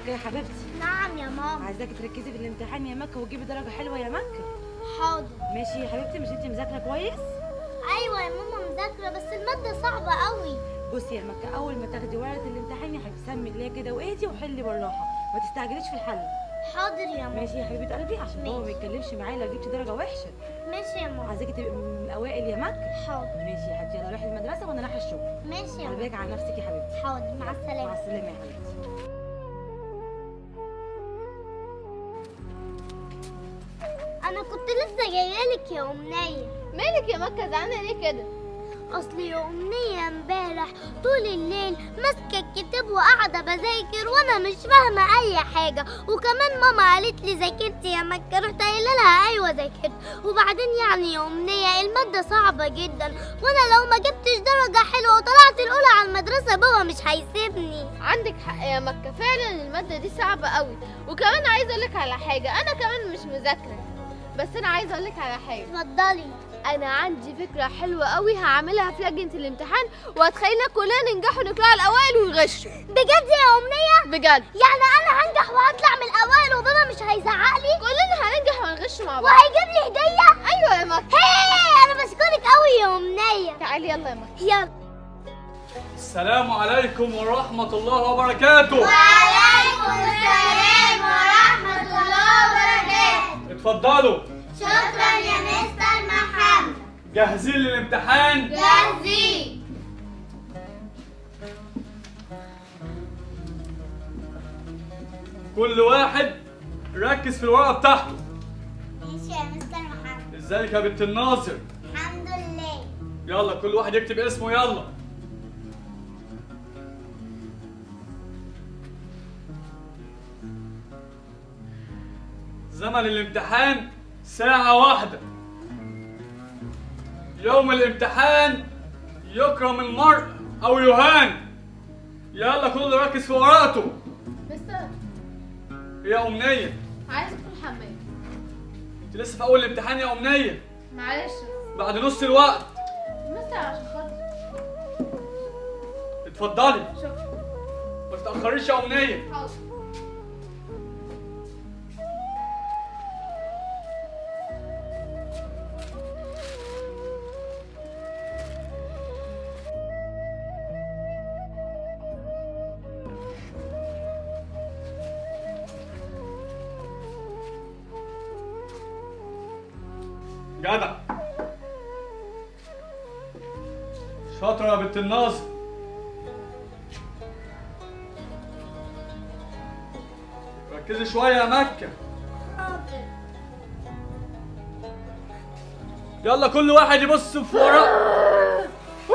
مكه يا حبيبتي نعم يا ماما عايزاكي تركزي في الامتحان يا مكه وتجيبي درجه حلوه يا مكه حاضر ماشي يا حبيبتي مش انت مذاكره كويس ايوه يا ماما مذاكره بس الماده صعبه قوي بصي يا مكه اول ما تاخدي ورقه الامتحان يا حبيبتي سمي الله كده واهدي وحلي بالراحه ما تستعجليش في الحل حاضر يا ماما ماشي يا حبيبه قلبي عشان بابا ما ماشي. يتكلمش معايا لو جبتي درجه وحشه ماشي يا ماما عايزاكي تبقي من الاوائل يا مكه حاضر ماشي يا حبيبتي يلا روحي المدرسه وانا رايحه الشغل ماشي يا خلي ماما بالك على نفسك يا حبيبتي حاضر مع مع السلامه السلامه يا حبيبتي انا كنت لسه جايلك يا امنيه مالك يا مكة زعلانة ليه كده؟ اصل يا امنيه امبارح طول الليل ماسكه الكتاب وقاعده بذاكر وانا مش فاهمه اي حاجه وكمان ماما قالت لي ذاكرتي يا مكه رحت قايله لها ايوه ذاكرت وبعدين يعني يا امنيه الماده صعبه جدا وانا لو ما جبتش درجه حلوه وطلعت الاولى على المدرسه بابا مش هيسيبني عندك حق يا مكة فعلا المادة دي صعبة قوي وكمان عايزة أقولك على حاجة أنا كمان مش مذاكرة بس أنا عايزة أقولك على حاجة اتفضلي أنا عندي فكرة حلوة قوي هعملها في لجنة الامتحان وهتخلينا كلنا ننجح ونطلع الأوائل ويغشوا بجد يا امنيه بجد يعني انا هنجح وهطلع من الاوائل وبابا مش هيزعق لي كلنا هننجح ونغش مع بعض وهيجيب لي هديه أيوة يا مكة هي انا بشكرك قوي يا امنيه تعالي يلا يا مكة يلا السلام عليكم ورحمة الله وبركاته وعليكم السلام ورحمة الله وبركاته اتفضلوا شكرا يا مستر محمد جاهزين للامتحان جاهزين كل واحد ركز في الورقة بتاعته ماشي يا مستر محمد ازيك يا بنت الناصر الحمد لله يلا كل واحد يكتب اسمه يلا زمن الامتحان ساعة واحدة يوم الامتحان يكرم المرء أو يهان يلا كله يركز في ورقته مستر يا أمنية عايز أدخل الحمام انت لسه في أول الامتحان يا أمنية معلش بعد نص الوقت مستر عشان خاطر اتفضلي شكرا ما تتأخريش يا أمنية حاضر جدع شاطرة يا بنت الناصر ركزي شوية يا مكة يلا كل واحد يبص في ورق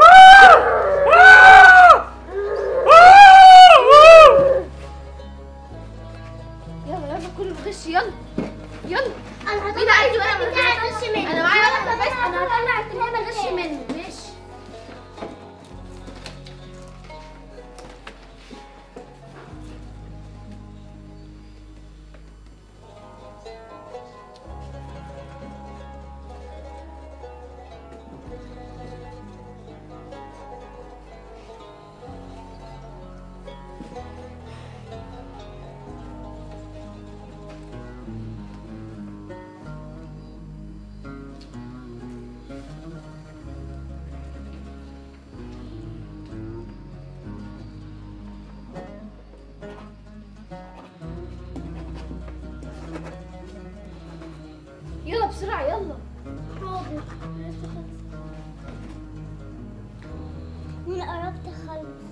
يلا يلا كله بغش يلا يلا انا مين عايز هطلع واحد بتاعي غش منه أنا معايا يلا واحدة بس انا هطلع التليفون غش منه ماشي يلا بسرعة يلا حاضر انا قربت اخلص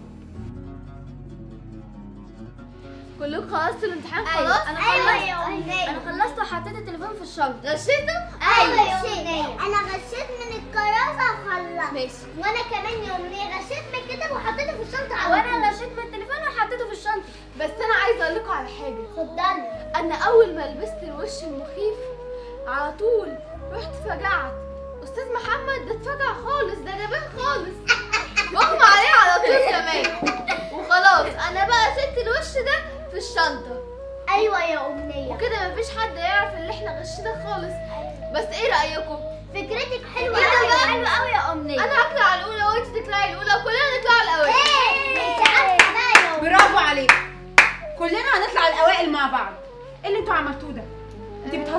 كلكم خلصتوا الامتحان أيوة، خلاص أنا أيوة خلصت. يا أمنية. انا خلصت وحطيت التليفون في الشنطه غشيته ايوه يا امنيه انا غشيت من الكراسه وخلصت ماشي وانا كمان يا امنيه غشيت من الكتاب وحطيته في الشنطه على وانا غشيت من التليفون وحطيته في الشنطه بس انا عايزه اقول لكم على حاجه اتفضلي انا اول ما لبست الوش المخيف على طول رحت فجعت استاذ محمد ده اتفجع خالص ده جبان خالص اغمى عليه على طول كمان وخلاص انا بقى شلت الوش ده في الشنطه ايوه يا امنيه وكده مفيش حد يعرف اللي احنا غشنا خالص بس ايه رايكم فكرتك حلوه كده قوي بقى. حلوه قوي يا امنيه انا هطلع الاولى وانت تطلعي الاولى وكلنا نطلع الاول ايه انت عارفه بقى يا أمنية. برافو عليك كلنا هنطلع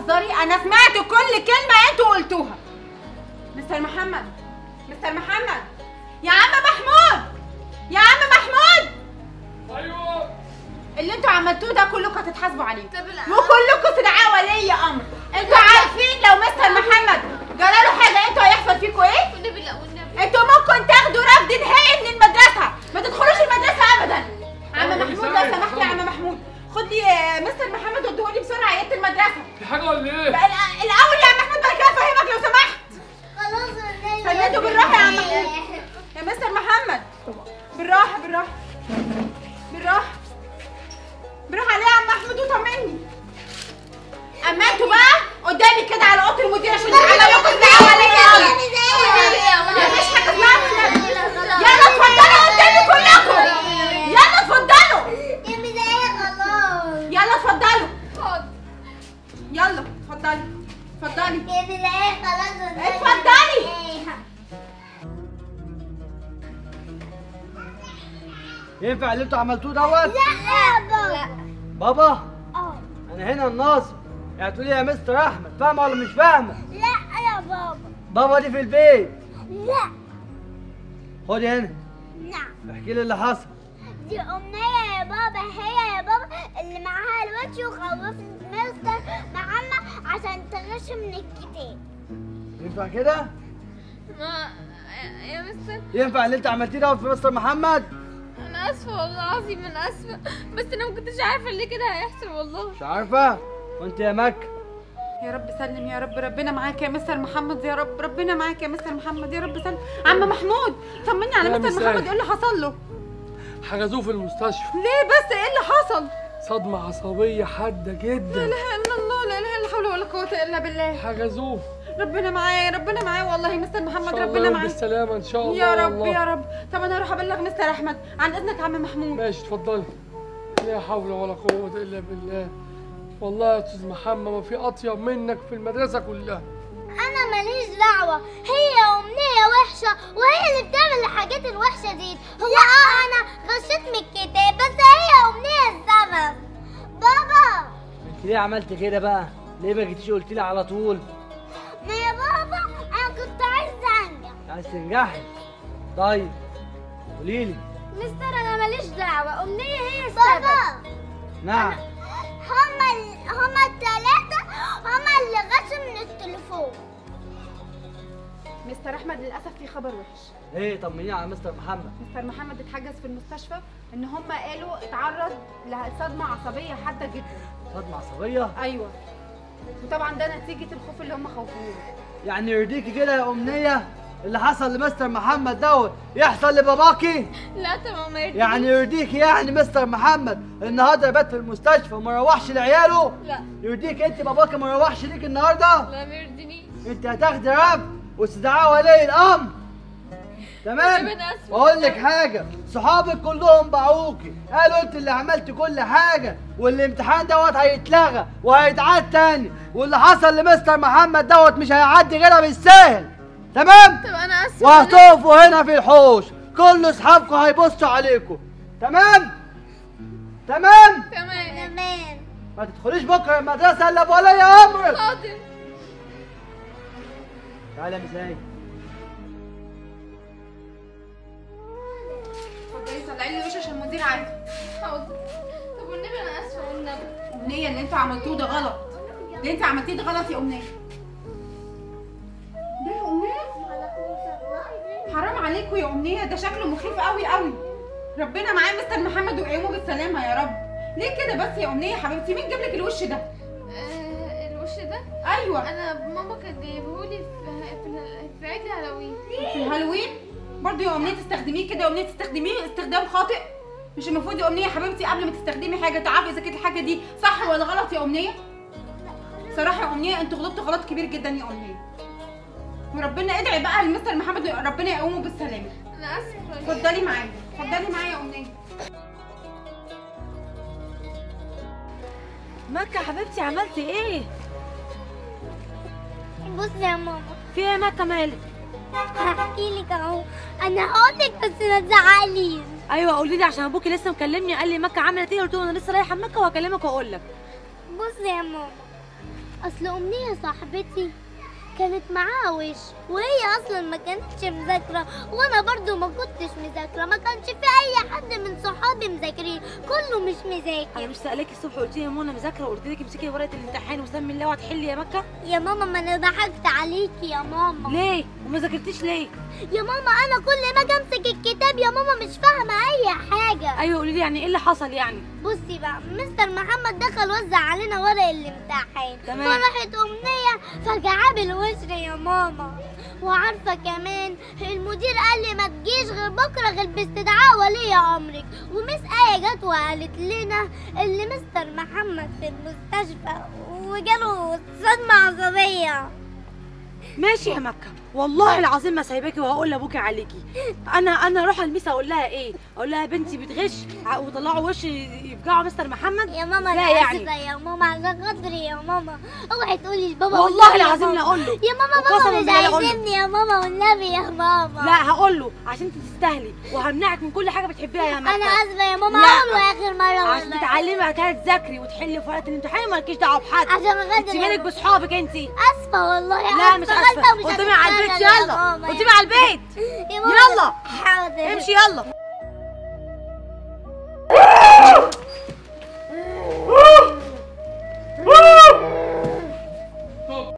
بتهزري انا سمعت كل كلمه انتوا قلتوها مستر محمد مستر محمد يا عم محمود يا عم محمود ايوه اللي انتوا عملتوه ده كلكم هتتحاسبوا عليه طب لا. وكلكم استدعاء ولي امر انتوا عارفين لو مستر محمد جراله حاجه انتوا هيحصل فيكم ايه والنبي لا والنبي انتوا ممكن تاخدوا رفض نهائي من المدرسه ما تدخلوش المدرسه ابدا عم طبعا محمود ازاي؟ لو سمحت يا عم محمود خد لي آه، مستر محمد وديه لي بسرعه عياده المدرسه في حاجه ولا ايه؟ بقى الأ- الاول يا عم محمود بعد كده افهمك لو سمحت خلاص والنبي سندوا بالراحه يا عم محمود يا مستر محمد بالراحه بالراحه بالراحه بالراحه عليه يا عم محمود وطمني اما انتوا بقى قدامي كده على اوضه المدير عشان تعملوا لكم استدعاء ولي امر مفيش حاجه اسمها والنبي يلا اتفضلوا قدامي كلكم يلا اتفضلوا يا بداية خلاص يلا اتفضلوا حاضر يلا اتفضلي اتفضلي يا بداية خلاص والنبي. اتفضلي. إيه. ينفع اللي انتوا عملتوه دوت لا يا بابا بابا اه انا هنا الناظم يعني تقولي يا مستر احمد فاهمه ولا مش فاهمه لا يا بابا بابا دي في البيت لا خدي هنا نعم احكي لي اللي حصل دي أمنية يا بابا هي يا بابا اللي معاها الوش وخوفت مستر محمد عشان تغش من الكتاب ينفع كده ما يا مستر ينفع اللي انت عملتيه دوت في مستر محمد انا اسفه والله العظيم انا اسفه بس انا ما كنتش عارفه اللي كده هيحصل والله مش عارفه وانت يا مكه يا رب سلم يا رب ربنا معاك يا مستر محمد يا رب ربنا معاك يا مستر محمد يا رب سلم عم محمود طمني على يا مستر مساء. محمد ايه اللي حصل له حجزوه في المستشفى ليه بس ايه اللي حصل صدمة عصبية حادة لا جدا اله الا الله لا اله الا حول ولا قوه الا بالله حجزوه ربنا معاه ربنا معاه والله مستر محمد إن شاء الله ربنا يوم معاه بالسلامة إن شاء الله يا رب والله. يا رب طب انا هروح ابلغ مستر احمد عن اذنك يا عم محمود ماشي اتفضلي لا حول ولا قوة إلا بالله والله يا أستاذ محمد ما في أطيب منك في المدرسة كلها أنا ماليش دعوة هي أمنية وحشة وهي اللي بتعمل الحاجات الوحشة دي هو اه أنا غشيت من الكتاب بس هي أمنية السبب بابا انت ليه عملت كده بقى ليه ما جيتيش قلت لي على طول ما يا بابا أنا كنت عايزة أنجح عايز تنجحي طيب قولي لي مستر أنا ماليش دعوة أمنية هي السبب بابا نعم هما ال... هما التلاتة هما اللي غشوا من التليفون مستر احمد للاسف في خبر وحش ايه طمنيني على مستر محمد مستر محمد اتحجز في المستشفى ان هم قالوا اتعرض لصدمه عصبيه حاده جدا صدمة عصبية ايوه وطبعا ده نتيجه الخوف اللي هم خوفوه يعني يرضيكي كده يا أمنية اللي حصل لمستر محمد دوت يحصل لباباكي لا طبعا ما يرضينيش. يعني يرضيكي يعني مستر محمد النهارده بات في المستشفى وما روحش لعياله لا يرضيك انت باباكي ما روحش ليك النهارده لا ما يرضينيش انت هتاخدي رفض واستدعاء ولي الامر تمام طيب أنا آسفة. واقول لك حاجه صحابك كلهم باعوكي قالوا انت اللي عملت كل حاجه والامتحان دوت هيتلغى وهيتعاد تاني واللي حصل لمستر محمد دوت مش هيعدي غيرها بالسهل تمام طب انا اسفه وهتقفوا هنا في الحوش كل اصحابكم هيبصوا عليكم تمام تمام تمام تمام ما تدخليش بكره المدرسه الا بولي امرك حاضر تعالى يا مساي اتفضلي طلعي لي وش عشان المدير عايزه حاضر طب والنبي انا اسفه والنبي امنيه اللي انتوا عملتوه ده غلط اللي انت عملتيه ده غلط يا امنيه ده يا امنيه حرام عليكم يا امنيه ده شكله مخيف قوي قوي ربنا معاه مستر محمد وقيمه بالسلامه يا رب ليه كده بس يا امنيه يا حبيبتي مين جاب لك الوش ده آه الوش ده ايوه انا ماما كانت جايبهولي في في, في عيد هالوين في الهالوين برضه يا امنيه تستخدميه كده يا امنيه تستخدميه استخدام خاطئ مش المفروض يا امنيه يا حبيبتي قبل ما تستخدمي حاجه تعرفي اذا كانت الحاجه دي صح ولا غلط يا امنيه صراحه يا امنيه انتوا غلطتوا غلط كبير جدا يا امنيه وربنا ادعي بقى لمستر محمد ربنا يقومه بالسلامه انا اسفه اتفضلي معايا اتفضلي معايا يا امنيه مكة حبيبتي عملتي ايه؟ بص يا ماما في ايه يا مكة مالك؟ هحكي لك اهو انا هقولك بس ما تزعليش ايوه قولي لي عشان ابوكي لسه مكلمني قال لي مكة عملت ايه قلت له انا لسه رايحه مكة وهكلمك واقول لك بص يا ماما اصل امنيه صاحبتي كانت معاها وش وهي اصلا ما كانتش مذاكره وانا برضو ما كنتش مذاكره ما كانش في اي حد من صحابي مذاكرين كله مش انا مذاكر مش سالك الصبح قلت لي يا منى مذاكره وقلت لك امسكي ورقه الامتحان وسمي الله وهتحلي يا مكه يا ماما ما انا ضحكت عليكي يا ماما ليه وما ذاكرتيش ليه يا ماما انا كل ما اجي امسك الكتاب يا ماما مش فاهمه اي حاجه ايوه قولي لي يعني ايه اللي حصل يعني بصي بقى مستر محمد دخل وزع علينا ورق الامتحان تمام. فراحت امنيه فجعاه بالوشر يا ماما وعارفه كمان المدير قال لي ما تجيش غير بكره غير باستدعاء ولي امرك ومس ايه جت وقالت لنا اللي مستر محمد في المستشفى وجاله صدمه عصبيه ماشي يا مكه والله العظيم ما سايباكي وهقول لابوكي عليكي انا انا اروح الميس اقول لها ايه اقول لها بنتي بتغش ع- وطلعوا وش يفجعوا مستر محمد يا ماما لا انا يعني. اسفه يا ماما عشان خاطري يا ماما اوعي تقولي لبابا والله والنبي يا العظيم ماما. لا اقول له يا ماما وقسماً بابا مش بالله لا أقول له. عايزني يا ماما والنبي يا ماما لا هقول له عشان انت تستاهلي وهمنعك من كل حاجه بتحبيها يا مكه انا اسفه يا ماما لا. اول واخر مره عشان والله. تتعلمي بعد كده تذاكري وتحلي في ورقه الامتحان ومالكيش دعوه بحد عشان غدر انت يا مالك ماما. بصحابك انت اسفه والله لا أسفة، مش غلطة اسفه ومش قدامي على البيت هتتكرر يا يلا ماما. قدامي على البيت يا ماما يلا حاضر امشي يلا